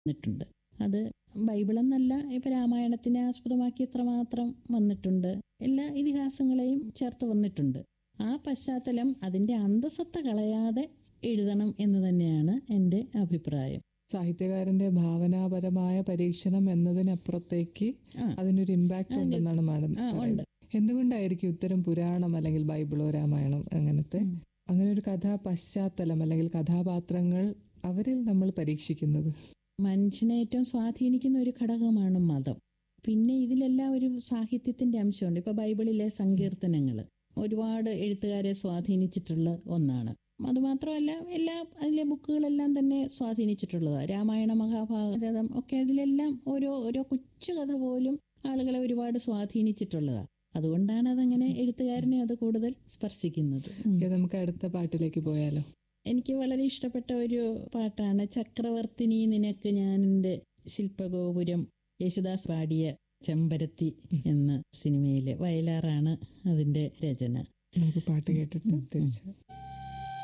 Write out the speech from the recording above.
വന്നിട്ടുണ്ട് അത് ബൈബിളെന്നല്ല ഇപ്പൊ രാമായണത്തിനെ ആസ്പദമാക്കി എത്രമാത്രം വന്നിട്ടുണ്ട് എല്ലാ ഇതിഹാസങ്ങളെയും ചേർത്ത് വന്നിട്ടുണ്ട് ആ പശ്ചാത്തലം അതിന്റെ അന്തസത്ത കളയാതെ എഴുതണം എന്ന് തന്നെയാണ് എൻ്റെ അഭിപ്രായം സാഹിത്യകാരന്റെ ഭാവനാപരമായ പരീക്ഷണം എന്നതിനപ്പുറത്തേക്ക് ആ. അതിനൊരു ഇമ്പാക്ട് ഉണ്ടെന്നാണ് മാഡം ആ ഉണ്ട് പറയുന്നത്. എന്തുകൊണ്ടായിരിക്കും ഇത്തരം പുരാണം അല്ലെങ്കിൽ ബൈബിളോ രാമായണം അങ്ങനത്തെ അങ്ങനെ ഒരു കഥാ പശ്ചാത്തലം അല്ലെങ്കിൽ കഥാപാത്രങ്ങൾ അവരിൽ നമ്മൾ പരീക്ഷിക്കുന്നത് മനുഷ്യനെ ഏറ്റവും സ്വാധീനിക്കുന്ന ഒരു ഘടകമാണ് മതം പിന്നെ ഇതിലെല്ലാം ഒരു സാഹിത്യത്തിന്റെ അംശമുണ്ട് ഇപ്പൊ ബൈബിളിലെ സങ്കീർത്തനങ്ങൾ ഒരുപാട് എഴുത്തുകാരെ സ്വാധീനിച്ചിട്ടുള്ള ഒന്നാണ് അതുമാത്രമല്ല എല്ലാ അതിലെ ബുക്കുകളെല്ലാം തന്നെ സ്വാധീനിച്ചിട്ടുള്ളതാണ് രാമായണ മഹാഭാരതം ഒക്കെ അതിലെല്ലാം ഓരോ ഓരോ കൊച്ചു കഥ പോലും ആളുകളെ ഒരുപാട് സ്വാധീനിച്ചിട്ടുള്ളതാണ് അതുകൊണ്ടാണ് അതങ്ങനെ എഴുത്തുകാരനെ അത് കൂടുതൽ സ്പർശിക്കുന്നത് ഉം. ഓക്കേ, നമുക്ക് അടുത്ത പാട്ടിലേക്ക് പോയാലോ എനിക്ക് വളരെ ഇഷ്ടപ്പെട്ട ഒരു പാട്ടാണ് ചക്രവർത്തിനി നിനക്ക് ഞാൻ എൻ്റെ ശില്പഗോപുരം യേശുദാസ് പാടിയ ചെമ്പരത്തി എന്ന സിനിമയിലെ വയലാറാണ് അതിന്റെ രചന നമുക്ക് പാട്ട് കേട്ടിട്ട് തിരിച്ചു